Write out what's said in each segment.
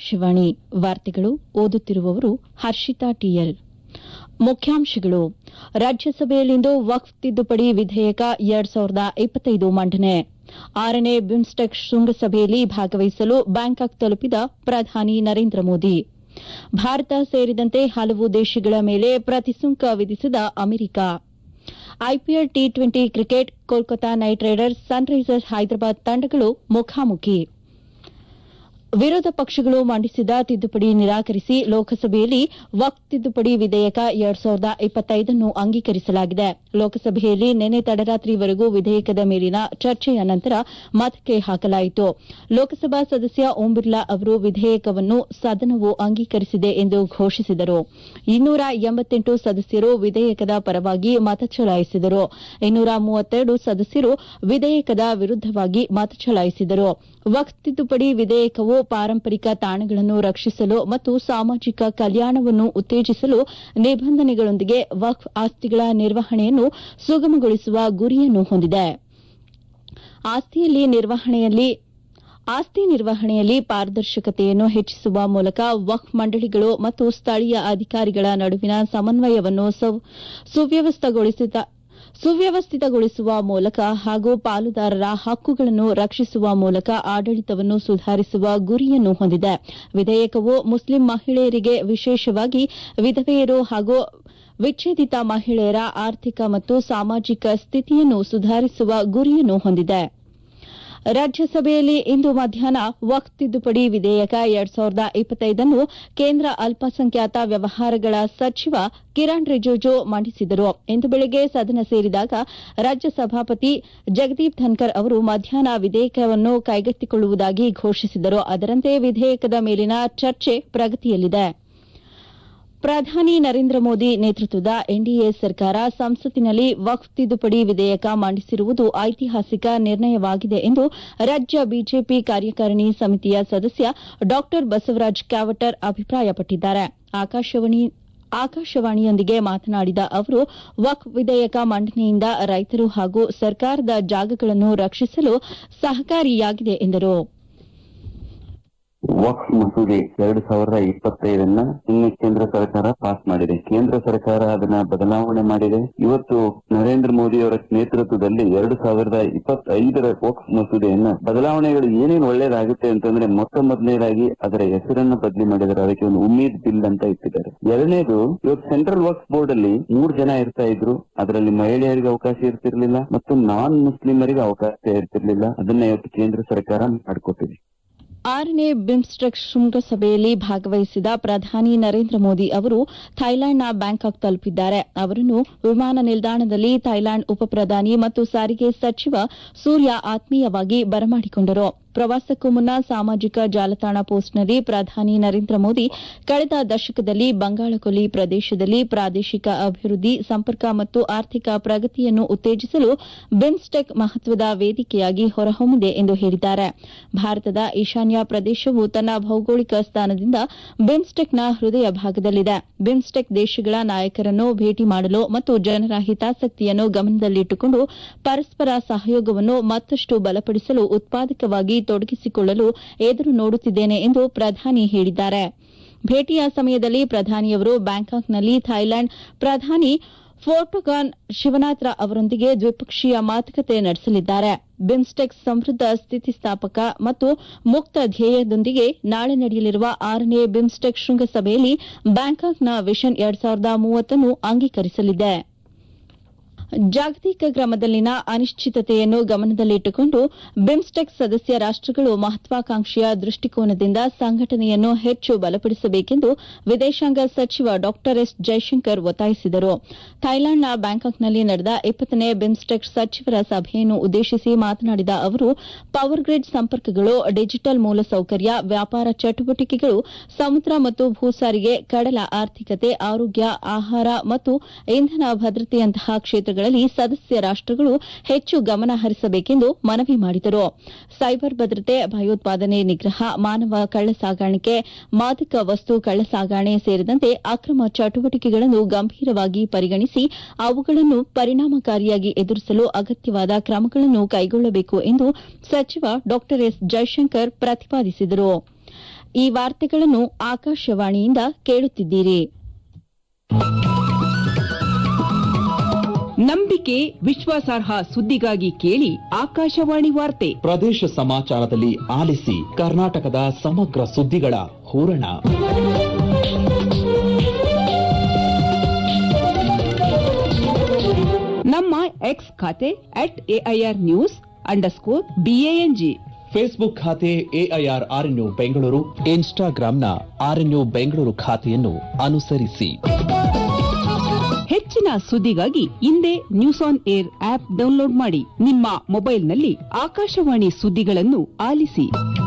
ಆಕಾಶವಾಣಿ ವಾರ್ತೆಗಳು ಓದುತ್ತಿರುವವರು ಹರ್ಷಿತಾ ಟಿಎಲ್ ಮುಖ್ಯಾಂಶಗಳು ರಾಜ್ಯಸಭೆಯಲ್ಲಿಂದು ವಕ್ಫ್ ತಿದ್ದುಪಡಿ ವಿಧೇಯಕ ಎರಡ್ ಸಾವಿರದ ಇಪ್ಪತ್ತೈದು ಮಂಡನೆ ಆರನೇ ಬಿಮ್ಸ್ಟೆಕ್ ಶೃಂಗಸಭೆಯಲ್ಲಿ ಭಾಗವಹಿಸಲು ಬ್ಯಾಂಕಾಕ್ ತಲುಪಿದ ಪ್ರಧಾನಿ ನರೇಂದ್ರ ಮೋದಿ ಭಾರತ ಸೇರಿದಂತೆ ಹಲವು ದೇಶಗಳ ಮೇಲೆ ಪ್ರತಿಸುಂಕ ವಿಧಿಸಿದ America IPL T twenty cricket Kolkata Knight Riders Sunrisers Hyderabad ತಂಡಗಳು ಮುಖಾಮುಖಿ ವಿರೋಧ ಪಕ್ಷಗಳು ಮಂಡಿಸಿದ ತಿದ್ದುಪಡಿ ನಿರಾಕರಿಸಿ ಲೋಕಸಭೆಯಲ್ಲಿ ವಕ್ಫ್ ತಿದ್ದುಪಡಿ ವಿಧೇಯಕ ಎರಡ್ ಸಾವಿರದ ಇಪ್ಪತ್ತೈದನ್ನು ಅಂಗೀಕರಿಸಲಾಗಿದೆ ಲೋಕಸಭೆಯಲ್ಲಿ ನಿನ್ನೆ ತಡರಾತ್ರಿವರೆಗೂ ವಿಧೇಯಕದ ಮೇಲಿನ ಚರ್ಚೆಯ ನಂತರ ಮತಕ್ಕೆ ಹಾಕಲಾಯಿತು ಲೋಕಸಭಾ ಸದಸ್ಯ ಓಂ ಬಿರ್ಲಾ ಅವರು ವಿಧೇಯಕವನ್ನು ಸದನವು ಅಂಗೀಕರಿಸಿದೆ ಎಂದು ಘೋಷಿಸಿದರು ಇನ್ನೂರ ಎಂಬತ್ತೆಂಟು ಸದಸ್ಯರು ವಿಧೇಯಕದ ಪರವಾಗಿ ಮತ ಚಲಾಯಿಸಿದರು ಇನ್ನೂರ ಮೂವತ್ತೆರಡು ಸದಸ್ಯರು ವಿಧೇಯಕದ ವಿರುದ್ದವಾಗಿ ಮತ ಚಲಾಯಿಸಿದರು ವಕ್ಫ್ ತಿದ್ದುಪಡಿ ವಿಧೇಯಕವು ಪಾರಂಪರಿಕ ತಾಣಗಳನ್ನು ರಕ್ಷಿಸಲು ಮತ್ತು ಸಾಮಾಜಿಕ ಕಲ್ಯಾಣವನ್ನು ಉತ್ತೇಜಿಸಲು ನಿಬಂಧನೆಗಳೊಂದಿಗೆ ವಕ್ಫ್ ಆಸ್ತಿಗಳ ನಿರ್ವಹಣೆಯನ್ನು ಸುಗಮಗೊಳಿಸುವ ಗುರಿಯನ್ನು ಹೊಂದಿದೆ ಆಸ್ತಿಯಲ್ಲಿ ನಿರ್ವಹಣೆಯಲ್ಲಿ ಆಸ್ತಿ ನಿರ್ವಹಣೆಯಲ್ಲಿ ಪಾರದರ್ಶಕತೆಯನ್ನು ಹೆಚ್ಚಿಸುವ ಮೂಲಕ ವಕ್ಫ್ ಮಂಡಳಿಗಳು ಮತ್ತು ಸ್ಥಳೀಯ ಅಧಿಕಾರಿಗಳ ನಡುವಿನ ಸಮನ್ವಯವನ್ನು ಸುವ್ಯವಸ್ಥಿತಗೊಳಿಸುವ ಮೂಲಕ ಹಾಗೂ ಪಾಲುದಾರರ ಹಕ್ಕುಗಳನ್ನು ರಕ್ಷಿಸುವ ಮೂಲಕ ಆಡಳಿತವನ್ನು ಸುಧಾರಿಸುವ ಗುರಿಯನ್ನು ಹೊಂದಿದೆ ವಿಧೇಯಕವು ಮುಸ್ಲಿಂ ಮಹಿಳೆಯರಿಗೆ ವಿಶೇಷವಾಗಿ ವಿಧವೆಯರು ಹಾಗೂ ವಿಚ್ಛೇದಿತ ಮಹಿಳೆಯರ ಆರ್ಥಿಕ ಮತ್ತು ಸಾಮಾಜಿಕ ಸ್ಥಿತಿಯನ್ನು ಸುಧಾರಿಸುವ ಗುರಿಯನ್ನು ಹೊಂದಿದೆ ರಾಜ್ಯಸಭೆಯಲ್ಲಿ ಇಂದು ಮಧ್ಯಾಹ್ನ ವಕ್ಫ್ ತಿದ್ದುಪಡಿ ವಿಧೇಯಕ ಎರಡ್ ಸಾವಿರದ ಇಪ್ಪತ್ತೈದನ್ನು ಕೇಂದ್ರ ಅಲ್ಪಸಂಖ್ಯಾತ ವ್ಯವಹಾರಗಳ ಸಚಿವ ಕಿರಣ್ ರಿಜಿಜು ಮಂಡಿಸಿದರು ಇಂದು ಬೆಳಗ್ಗೆ ಸದನ ಸೇರಿದಾಗ ರಾಜ್ಯ ಸಭಾಪತಿ ಜಗದೀಪ್ ಧನ್ಕರ್ ಅವರು ಮಧ್ಯಾಹ್ನ ವಿಧೇಯಕವನ್ನು ಕೈಗೆತ್ತಿಕೊಳ್ಳುವುದಾಗಿ ಘೋಷಿಸಿದರು ಅದರಂತೆ ವಿಧೇಯಕದ ಮೇಲಿನ ಚರ್ಚೆ ಪ್ರಗತಿಯಲ್ಲಿದೆ ಪ್ರಧಾನಿ ನರೇಂದ್ರ ಮೋದಿ ನೇತೃತ್ವದ ಎನ್ಡಿಎ ಸರ್ಕಾರ ಸಂಸತ್ತಿನಲ್ಲಿ ವಕ್ಫ್ ತಿದ್ದುಪಡಿ ವಿಧೇಯಕ ಮಂಡಿಸಿರುವುದು ಐತಿಹಾಸಿಕ ನಿರ್ಣಯವಾಗಿದೆ ಎಂದು ರಾಜ್ಯ ಬಿಜೆಪಿ ಕಾರ್ಯಕಾರಿಣಿ ಸಮಿತಿಯ ಸದಸ್ಯ ಡಾ ಬಸವರಾಜ ಕ್ಯಾವಟರ್ ಅಭಿಪ್ರಾಯಪಟ್ಟಿದ್ದಾರೆ ಆಕಾಶವಾಣಿಯೊಂದಿಗೆ ಮಾತನಾಡಿದ ಅವರು ವಕ್ಫ್ ವಿಧೇಯಕ ಮಂಡನೆಯಿಂದ ರೈತರು ಹಾಗೂ ಸರ್ಕಾರದ ಜಾಗಗಳನ್ನು ರಕ್ಷಿಸಲು ಸಹಕಾರಿಯಾಗಿದೆ ಎಂದರು ವಕ್ಫ್ ಮಸೂದೆ ಎರಡು ಸಾವಿರದ ಇಪ್ಪತ್ತೈದನ್ನ ಇನ್ನು ಕೇಂದ್ರ ಸರ್ಕಾರ ಪಾಸ್ ಮಾಡಿದೆ ಕೇಂದ್ರ ಸರ್ಕಾರ ಅದನ್ನ ಬದಲಾವಣೆ ಮಾಡಿದೆ ಇವತ್ತು ನರೇಂದ್ರ ಮೋದಿ ಅವರ ನೇತೃತ್ವದಲ್ಲಿ ಎರಡು ಸಾವಿರದ ಇಪ್ಪತ್ತೈದರ ವಕ್ಫ್ ಮಸೂದೆಯನ್ನ ಬದಲಾವಣೆಗಳು ಏನೇನು ಒಳ್ಳೇದಾಗುತ್ತೆ ಅಂತಂದ್ರೆ ಮೊತ್ತ ಮೊದಲನೇದಾಗಿ ಅದರ ಹೆಸರನ್ನ ಬದಲಿ ಮಾಡಿದ್ದಾರೆ ಅದಕ್ಕೆ ಒಂದು ಉಮ್ಮೀದ್ ಬಿಲ್ ಅಂತ ಇಟ್ಟಿದ್ದಾರೆ ಎರಡನೇದು ಇವತ್ತು ಸೆಂಟ್ರಲ್ ವಕ್ಫ್ ಬೋರ್ಡ್ ಅಲ್ಲಿ ಮೂರ್ ಜನ ಇರ್ತಾ ಇದ್ರು ಅದರಲ್ಲಿ ಮಹಿಳೆಯರಿಗೆ ಅವಕಾಶ ಇರ್ತಿರ್ಲಿಲ್ಲ ಮತ್ತು ನಾನ್ ಮುಸ್ಲಿಮರಿಗೆ ಅವಕಾಶ ಇರ್ತಿರ್ಲಿಲ್ಲ ಅದನ್ನ ಇವತ್ತು ಕೇಂದ್ರ ಸರ್ಕಾರ ಮಾಡಿಕೊಟ್ಟಿದೆ ಆರನೇ ಬಿಮ್ಸ್ಟೆಕ್ ಶೃಂಗಸಭೆಯಲ್ಲಿ ಭಾಗವಹಿಸಿದ ಪ್ರಧಾನಿ ನರೇಂದ್ರ ಮೋದಿ ಅವರು ಥೈಲ್ಯಾಂಡ್ನ ಬ್ಯಾಂಕಾಕ್ ತಲುಪಿದ್ದಾರೆ ಅವರನ್ನು ವಿಮಾನ ನಿಲ್ದಾಣದಲ್ಲಿ ಥೈಲ್ಯಾಂಡ್ ಉಪ ಪ್ರಧಾನಿ ಮತ್ತು ಸಾರಿಗೆ ಸಚಿವ ಸೂರ್ಯ ಆತ್ಮೀಯವಾಗಿ ಬರಮಾಡಿಕೊಂಡರು ಪ್ರವಾಸಕ್ಕೂ ಮುನ್ನ ಸಾಮಾಜಿಕ ಜಾಲತಾಣ ಪೋಸ್ಟ್ನಲ್ಲಿ ಪ್ರಧಾನಿ ನರೇಂದ್ರ ಮೋದಿ ಕಳೆದ ದಶಕದಲ್ಲಿ ಬಂಗಾಳಕೊಲ್ಲಿ ಪ್ರದೇಶದಲ್ಲಿ ಪ್ರಾದೇಶಿಕ ಅಭಿವೃದ್ಧಿ ಸಂಪರ್ಕ ಮತ್ತು ಆರ್ಥಿಕ ಪ್ರಗತಿಯನ್ನು ಉತ್ತೇಜಿಸಲು ಬಿಮ್ಸ್ಟೆಕ್ ಮಹತ್ವದ ವೇದಿಕೆಯಾಗಿ ಹೊರಹೊಮ್ಮಿದೆ ಎಂದು ಹೇಳಿದ್ದಾರೆ ಭಾರತದ ಈಶಾನ್ಯ ಪ್ರದೇಶವು ತನ್ನ ಭೌಗೋಳಿಕ ಸ್ಥಾನದಿಂದ ಬಿಮ್ಸ್ಟೆಕ್ನ ಹೃದಯ ಭಾಗದಲ್ಲಿದೆ ಬಿಮ್ಸ್ಟೆಕ್ ದೇಶಗಳ ನಾಯಕರನ್ನು ಭೇಟಿ ಮಾಡಲು ಮತ್ತು ಜನರ ಹಿತಾಸಕ್ತಿಯನ್ನು ಗಮನದಲ್ಲಿಟ್ಟುಕೊಂಡು ಪರಸ್ಪರ ಸಹಯೋಗವನ್ನು ಮತ್ತಷ್ಟು ಬಲಪಡಿಸಲು ಉತ್ಪಾದಕವಾಗಿ ತೊಡಗಿಸಿಕೊಳ್ಳಲು ಎದುರು ನೋಡುತ್ತಿದ್ದೇನೆ ಎಂದು ಪ್ರಧಾನಿ ಹೇಳಿದ್ದಾರೆ ಭೇಟಿಯ ಸಮಯದಲ್ಲಿ ಪ್ರಧಾನಿಯವರು ಬ್ಯಾಂಕಾಕ್ನಲ್ಲಿ ಥೈಲ್ಯಾಂಡ್ ಪ್ರಧಾನಿ ಫೋರ್ಟೋಗಾನ್ ಶಿವನಾಥ್ರ ಅವರೊಂದಿಗೆ ದ್ವಿಪಕ್ಷೀಯ ಮಾತುಕತೆ ನಡೆಸಲಿದ್ದಾರೆ ಬಿಮ್ಸ್ಟೆಕ್ ಸಮೃದ್ಧ ಸ್ಥಿತಿಸ್ಥಾಪಕ ಮತ್ತು ಮುಕ್ತ ಧ್ಯೇಯದೊಂದಿಗೆ ನಾಳೆ ನಡೆಯಲಿರುವ ಆರನೇ ಬಿಮ್ಸ್ಟೆಕ್ ಶೃಂಗಸಭೆಯಲ್ಲಿ ಬ್ಯಾಂಕಾಕ್ನ ವಿಷನ್ ಎರಡ್ ಸಾವಿರದ ಮೂವತ್ತನ್ನು ಅಂಗೀಕರಿಸಲಿದೆ ಜಾಗತಿಕ ಕ್ರಮದಲ್ಲಿನ ಅನಿಶ್ಚಿತತೆಯನ್ನು ಗಮನದಲ್ಲಿಟ್ಟುಕೊಂಡು ಬಿಮ್ಸ್ಟೆಕ್ ಸದಸ್ಯ ರಾಷ್ಟಗಳು ಮಹತ್ವಾಕಾಂಕ್ಷೆಯ ದೃಷ್ಟಿಕೋನದಿಂದ ಸಂಘಟನೆಯನ್ನು ಹೆಚ್ಚು ಬಲಪಡಿಸಬೇಕೆಂದು ವಿದೇಶಾಂಗ ಸಚಿವ ಡಾ ಎಸ್ ಜೈಶಂಕರ್ ಒತ್ತಾಯಿಸಿದರು ಥೈಲ್ಯಾಂಡ್ನ ಬ್ಯಾಂಕಾಕ್ನಲ್ಲಿ ನಡೆದ ಇಪ್ಪತ್ತನೇ ಬಿಮ್ಸ್ಟೆಕ್ ಸಚಿವರ ಸಭೆಯನ್ನು ಉದ್ದೇಶಿಸಿ ಮಾತನಾಡಿದ ಅವರು ಪವರ್ ಗ್ರಿಡ್ ಸಂಪರ್ಕಗಳು ಡಿಜಿಟಲ್ ಮೂಲಸೌಕರ್ಯ ವ್ಯಾಪಾರ ಚಟುವಟಿಕೆಗಳು ಸಮುದ್ರ ಮತ್ತು ಭೂಸಾರಿಗೆ ಕಡಲ ಆರ್ಥಿಕತೆ ಆರೋಗ್ಯ ಆಹಾರ ಮತ್ತು ಇಂಧನ ಭದ್ರತೆಯಂತಹ ಕ್ಷೇತ್ರಗಳಲ್ಲಿ ಸದಸ್ಯ ರಾಷ್ಟಗಳು ಹೆಚ್ಚು ಗಮನ ಹರಿಸಬೇಕೆಂದು ಮನವಿ ಮಾಡಿದರು ಸೈಬರ್ ಭದ್ರತೆ ಭಯೋತ್ಪಾದನೆ ನಿಗ್ರಹ ಮಾನವ ಕಳ್ಳಸಾಗಾಣಿಕೆ ಮಾದಕ ವಸ್ತು ಕಳ್ಳಸಾಗಣೆ ಸೇರಿದಂತೆ ಅಕ್ರಮ ಚಟುವಟಿಕೆಗಳನ್ನು ಗಂಭೀರವಾಗಿ ಪರಿಗಣಿಸಿ ಅವುಗಳನ್ನು ಪರಿಣಾಮಕಾರಿಯಾಗಿ ಎದುರಿಸಲು ಅಗತ್ಯವಾದ ಕ್ರಮಗಳನ್ನು ಕೈಗೊಳ್ಳಬೇಕು ಎಂದು ಸಚಿವ ಡಾ ಎಸ್ ಜೈಶಂಕರ್ ಪ್ರತಿಪಾದಿಸಿದರು ಈ ವಾರ್ತೆಗಳನ್ನು ಆಕಾಶವಾಣಿಯಿಂದ ಕೇಳುತ್ತಿದ್ದೀರಿ ನಂಬಿಕೆ ವಿಶ್ವಾಸಾರ್ಹ ಸುದ್ದಿಗಾಗಿ ಕೇಳಿ ಆಕಾಶವಾಣಿ ವಾರ್ತೆ ಪ್ರದೇಶ ಸಮಾಚಾರದಲ್ಲಿ ಆಲಿಸಿ ಕರ್ನಾಟಕದ ಸಮಗ್ರ ಸುದ್ದಿಗಳ ಹೂರಣ ನಮ್ಮ ಎಕ್ಸ್ ಖಾತೆ at AIR news underscore BANG Facebook ಖಾತೆ ಎಐಆರ್ ಆರ್ಎನ್ಯು ಬೆಂಗಳೂರು ಇನ್ಸ್ಟಾಗ್ರಾಂನ ಆರ್ಎನ್ಯು ಬೆಂಗಳೂರು ಖಾತೆಯನ್ನು ಅನುಸರಿಸಿ ಹೆಚ್ಚಿನ ಸುದ್ದಿಗಾಗಿ ಹಿಂದೆ news on air app download ಮಾಡಿ ನಿಮ್ಮ ಮೊಬೈಲ್ನಲ್ಲಿ ಆಕಾಶವಾಣಿ ಸುದ್ದಿಗಳನ್ನು ಆಲಿಸಿ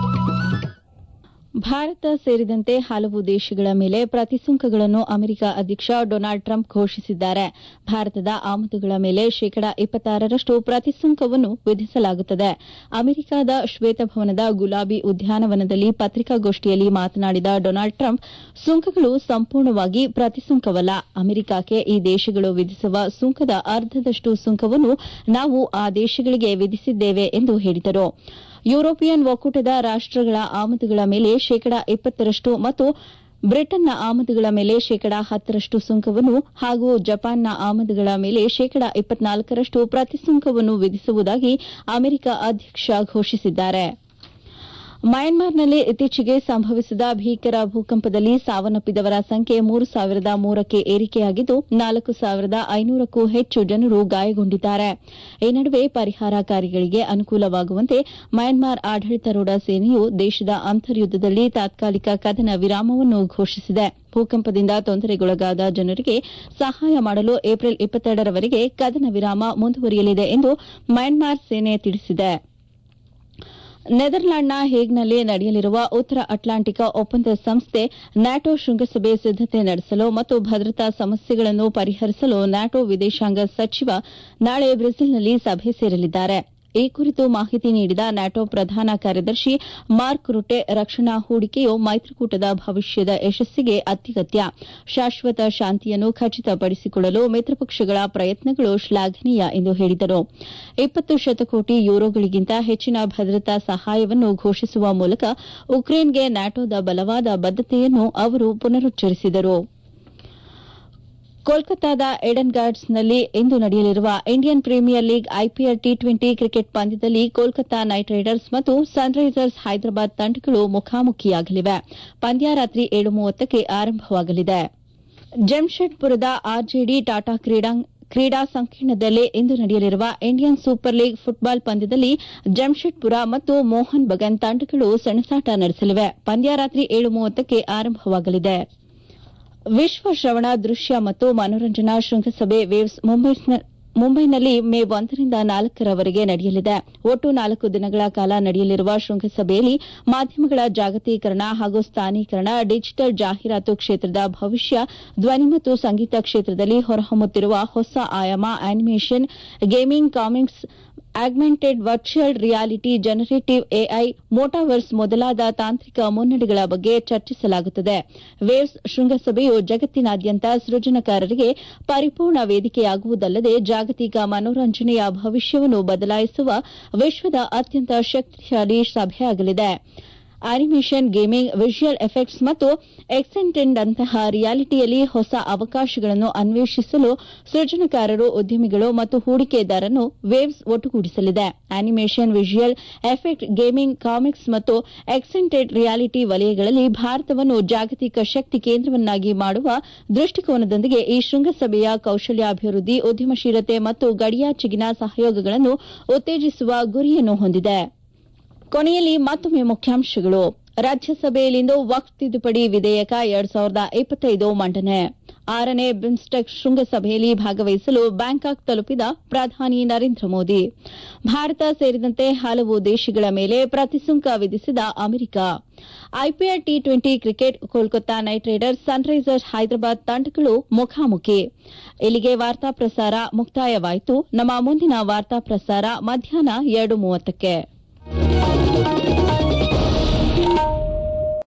ಭಾರತ ಸೇರಿದಂತೆ ಹಲವು ದೇಶಗಳ ಮೇಲೆ ಪ್ರತಿಸುಂಕಗಳನ್ನು ಅಮೆರಿಕ ಅಧ್ಯಕ್ಷ ಡೊನಾಲ್ಡ್ ಟ್ರಂಪ್ ಘೋಷಿಸಿದ್ದಾರೆ ಭಾರತದ ಆಮದುಗಳ ಮೇಲೆ ಶೇಕಡಾ ಇಪ್ಪತ್ತಾರರಷ್ಟು ಪ್ರತಿಸುಂಕವನ್ನು ವಿಧಿಸಲಾಗುತ್ತದೆ ಅಮೆರಿಕದ ಶ್ವೇತಭವನದ ಗುಲಾಬಿ ಉದ್ಯಾನವನದಲ್ಲಿ ಪತ್ರಿಕಾಗೋಷ್ಠಿಯಲ್ಲಿ ಮಾತನಾಡಿದ ಡೊನಾಲ್ಡ್ ಟ್ರಂಪ್ ಸುಂಕಗಳು ಸಂಪೂರ್ಣವಾಗಿ ಪ್ರತಿಸುಂಕವಲ್ಲ ಅಮೆರಿಕಕ್ಕೆ ಈ ದೇಶಗಳು ವಿಧಿಸುವ ಸುಂಕದ ಅರ್ಧದಷ್ಟು ಸುಂಕವನ್ನು ನಾವು ಆ ದೇಶಗಳಿಗೆ ವಿಧಿಸಿದ್ದೇವೆ ಎಂದು ಹೇಳಿದರು ಯುರೋಪಿಯನ್ ಒಕ್ಕೂಟದ ರಾಷ್ಟಗಳ ಆಮದುಗಳ ಮೇಲೆ ಶೇಕಡಾ ಇಪ್ಪತ್ತರಷ್ಟು ಮತ್ತು ಬ್ರಿಟನ್ನ ಆಮದುಗಳ ಮೇಲೆ ಶೇಕಡಾ ಹತ್ತರಷ್ಟು ಸುಂಕವನ್ನು ಹಾಗೂ ಜಪಾನ್ನ ಆಮದುಗಳ ಮೇಲೆ ಶೇಕಡಾ ಇಪ್ಪತ್ನಾಲ್ಕರಷ್ಟು ಪ್ರತಿಸುಂಕವನ್ನು ವಿಧಿಸುವುದಾಗಿ ಅಮೆರಿಕ ಅಧ್ಯಕ್ಷ ಘೋಷಿಸಿದ್ದಾರೆ ಮಯನ್ಮಾರ್ನಲ್ಲಿ ಇತ್ತೀಚೆಗೆ ಸಂಭವಿಸಿದ ಭೀಕರ ಭೂಕಂಪದಲ್ಲಿ ಸಾವನ್ನಪ್ಪಿದವರ ಸಂಖ್ಯೆ ಮೂರು ಸಾವಿರದ ಮೂರಕ್ಕೆ ಏರಿಕೆಯಾಗಿದ್ದು ನಾಲ್ಕು ಸಾವಿರದ ಐನೂರಕ್ಕೂ ಹೆಚ್ಚು ಜನರು ಗಾಯಗೊಂಡಿದ್ದಾರೆ ಈ ನಡುವೆ ಪರಿಹಾರ ಕಾರ್ಯಗಳಿಗೆ ಅನುಕೂಲವಾಗುವಂತೆ ಮಯನ್ಮಾರ್ ಆಡಳಿತಾರೂಢ ಸೇನೆಯು ದೇಶದ ಅಂತರ್ಯುದ್ದದಲ್ಲಿ ತಾತ್ಕಾಲಿಕ ಕದನ ವಿರಾಮವನ್ನು ಘೋಷಿಸಿದೆ ಭೂಕಂಪದಿಂದ ತೊಂದರೆಗೊಳಗಾದ ಜನರಿಗೆ ಸಹಾಯ ಮಾಡಲು ಏಪ್ರಿಲ್ ಇಪ್ಪತ್ತೆರಡರವರೆಗೆ ಕದನ ವಿರಾಮ ಮುಂದುವರಿಯಲಿದೆ ಎಂದು ಮಯನ್ಮಾರ್ ಸೇನೆ ತಿಳಿಸಿದೆ ನೆದರ್ಲ್ಯಾಂಡ್ನ ಹೇಗ್ನಲ್ಲಿ ನಡೆಯಲಿರುವ ಉತ್ತರ ಅಟ್ಲಾಂಟಿಕ್ ಒಪ್ಪಂದ ಸಂಸ್ಥೆ ನ್ಯಾಟೋ ಶೃಂಗಸಭೆ ಸಿದ್ದತೆ ನಡೆಸಲು ಮತ್ತು ಭದ್ರತಾ ಸಮಸ್ಯೆಗಳನ್ನು ಪರಿಹರಿಸಲು ನ್ಯಾಟೋ ವಿದೇಶಾಂಗ ಸಚಿವ ನಾಳೆ ಬ್ರೆಜಿಲ್ನಲ್ಲಿ ಸಭೆ ಸೇರಲಿದ್ದಾರೆ ಈ ಕುರಿತು ಮಾಹಿತಿ ನೀಡಿದ ನ್ಯಾಟೋ ಪ್ರಧಾನ ಕಾರ್ಯದರ್ಶಿ ಮಾರ್ಕ್ ರುಟೆ ರಕ್ಷಣಾ ಹೂಡಿಕೆಯು ಮೈತ್ರಿಕೂಟದ ಭವಿಷ್ಯದ ಯಶಸ್ಸಿಗೆ ಅತ್ಯಗತ್ಯ ಶಾಶ್ವತ ಶಾಂತಿಯನ್ನು ಖಚಿತಪಡಿಸಿಕೊಳ್ಳಲು ಮಿತ್ರಪಕ್ಷಗಳ ಪ್ರಯತ್ನಗಳು ಶ್ಲಾಘನೀಯ ಎಂದು ಹೇಳಿದರು ಇಪ್ಪತ್ತು ಶತಕೋಟಿ ಯೂರೋಗಳಿಗಿಂತ ಹೆಚ್ಚಿನ ಭದ್ರತಾ ಸಹಾಯವನ್ನು ಘೋಷಿಸುವ ಮೂಲಕ ಉಕ್ರೇನ್ಗೆ ನ್ಯಾಟೋದ ಬಲವಾದ ಬದ್ದತೆಯನ್ನು ಅವರು ಪುನರುಚ್ಚರಿಸಿದರು ಕೋಲ್ಕತಾದ ಏಡನ್ ಗಾರ್ಡ್ಸ್ನಲ್ಲಿ ಇಂದು ನಡೆಯಲಿರುವ Indian Premier League IPL T twenty cricket ಪಂದ್ಯದಲ್ಲಿ ಕೋಲ್ಕತಾ ನೈಟ್ ರೈಡರ್ಸ್ ಮತ್ತು ಸನ್ರೈಸರ್ಸ್ ಹೈದರಾಬಾದ್ ತಂಡಗಳು ಮುಖಾಮುಖಿಯಾಗಲಿವೆ ಪಂದ್ಯ ರಾತ್ರಿ ಏಳು ಮೂವತ್ತಕ್ಕೆ ಆರಂಭವಾಗಲಿದೆ ಜಮ್ಶೆಡ್ಪುರದ ಆರ್ಜೆಡಿ ಟಾಟಾ ಕ್ರೀಡಾ ಸಂಕೀರ್ಣದಲ್ಲಿ ಇಂದು ನಡೆಯಲಿರುವ ಇಂಡಿಯನ್ ಸೂಪರ್ ಲೀಗ್ ಫುಟ್ಬಾಲ್ ಪಂದ್ಯದಲ್ಲಿ ಜಮ್ಶೆಡ್ಪುರ ಮತ್ತು ಮೋಹನ್ ಬಗನ್ ತಂಡಗಳು ಸೆಣಸಾಟ ನಡೆಸಲಿವೆ ಪಂದ್ಯ ರಾತ್ರಿ ಏಳು ಮೂವತ್ತಕ್ಕೆ ಆರಂಭವಾಗಲಿದೆ ವಿಶ್ವ ಶ್ರವಣ ದೃಶ್ಯ ಮತ್ತು ಮನೋರಂಜನಾ ಶೃಂಗಸಭೆ ವೇವ್ಸ್ ಮುಂಬೈನಲ್ಲಿ ಮೇ ಒಂದರಿಂದ ನಾಲ್ಕರವರೆಗೆ ನಡೆಯಲಿದೆ ಒಟ್ಟು ನಾಲ್ಕು ದಿನಗಳ ಕಾಲ ನಡೆಯಲಿರುವ ಶೃಂಗಸಭೆಯಲ್ಲಿ ಮಾಧ್ಯಮಗಳ ಜಾಗತೀಕರಣ ಹಾಗೂ ಸ್ಥಾನೀಕರಣ ಡಿಜಿಟಲ್ ಜಾಹೀರಾತು ಕ್ಷೇತ್ರದ ಭವಿಷ್ಯ ಧ್ವನಿ ಮತ್ತು ಸಂಗೀತ ಕ್ಷೇತ್ರದಲ್ಲಿ ಹೊರಹೊಮ್ಮುತ್ತಿರುವ ಹೊಸ ಆಯಾಮ animation gaming comics augmented virtual reality generative AI metaverse ಮೊದಲಾದ ತಾಂತ್ರಿಕ ಮುನ್ನಡೆಗಳ ಬಗ್ಗೆ ಚರ್ಚಿಸಲಾಗುತ್ತದೆ ವೇವ್ಸ್ ಶೃಂಗಸಭೆಯು ಜಗತ್ತಿನಾದ್ಯಂತ ಸೃಜನಕಾರರಿಗೆ ಪರಿಪೂರ್ಣ ವೇದಿಕೆಯಾಗುವುದಲ್ಲದೆ ಜಾಗತಿಕ ಮನೋರಂಜನೆಯ ಭವಿಷ್ಯವನ್ನು ಬದಲಾಯಿಸುವ ವಿಶ್ವದ ಅತ್ಯಂತ ಶಕ್ತಿಶಾಲಿ ಸಭೆಯಾಗಲಿದೆ ಅನಿಮೇಷನ್ ಗೇಮಿಂಗ್ ವಿಜುವಲ್ ಎಫೆಕ್ಟ್ಸ್ ಮತ್ತು ಎಕ್ಸೆಂಟೆಂಡ್ನಂತಹ ರಿಯಾಲಿಟಿಯಲ್ಲಿ ಹೊಸ ಅವಕಾಶಗಳನ್ನು ಅನ್ವೇಷಿಸಲು ಸೃಜನಕಾರರು ಉದ್ಯಮಿಗಳು ಮತ್ತು ಹೂಡಿಕೆದಾರರನ್ನು ವೇವ್ಸ್ ಒಟ್ಟುಗೂಡಿಸಲಿದೆ animation visual effect gaming comics ಮತ್ತು ಎಕ್ಸೆಂಟೆಡ್ ರಿಯಾಲಿಟಿ ವಲಯಗಳಲ್ಲಿ ಭಾರತವನ್ನು ಜಾಗತಿಕ ಶಕ್ತಿ ಕೇಂದ್ರವನ್ನಾಗಿ ಮಾಡುವ ದೃಷ್ಟಿಕೋನದೊಂದಿಗೆ ಈ ಶೃಂಗಸಭೆಯ ಕೌಶಲ್ಯಾಭಿವೃದ್ಧಿ ಉದ್ಯಮಶೀಲತೆ ಮತ್ತು ಗಡಿಯಾಚೆಗಿನ ಸಹಯೋಗಗಳನ್ನು ಉತ್ತೇಜಿಸುವ ಗುರಿಯನ್ನು ಹೊಂದಿದೆ ಕೊನೆಯಲ್ಲಿ ಮತ್ತೊಮ್ಮೆ ಮುಖ್ಯಾಂಶಗಳು ರಾಜ್ಯಸಭೆಯಲ್ಲಿಂದು ವಕ್ಫ್ ತಿದ್ದುಪಡಿ ವಿಧೇಯಕ ಎರಡ್ ಸಾವಿರದ ಇಪ್ಪತ್ತೈದು ಮಂಡನೆ ಆರನೇ ಬಿಮ್ಸ್ಟೆಕ್ ಶೃಂಗಸಭೆಯಲ್ಲಿ ಭಾಗವಹಿಸಲು ಬ್ಯಾಂಕಾಕ್ ತಲುಪಿದ ಪ್ರಧಾನಿ ನರೇಂದ್ರ ಮೋದಿ ಭಾರತ ಸೇರಿದಂತೆ ಹಲವು ದೇಶಗಳ ಮೇಲೆ ಪ್ರತಿಸುಂಕ ವಿಧಿಸಿದ America IPL T twenty cricket Kolkata Knight Riders Sunrisers Hyderabad ತಂಡಗಳು ಮುಖಾಮುಖಿ ಇಲ್ಲಿಗೆ ವಾರ್ತಾ ಪ್ರಸಾರ ಮುಕ್ತಾಯವಾಯಿತು ನಮ್ಮ ಮುಂದಿನ ವಾರ್ತಾ ಪ್ರಸಾರ ಮಧ್ಯಾಹ್ನ ಎರಡು ಮೂವತ್ತಕ್ಕೆ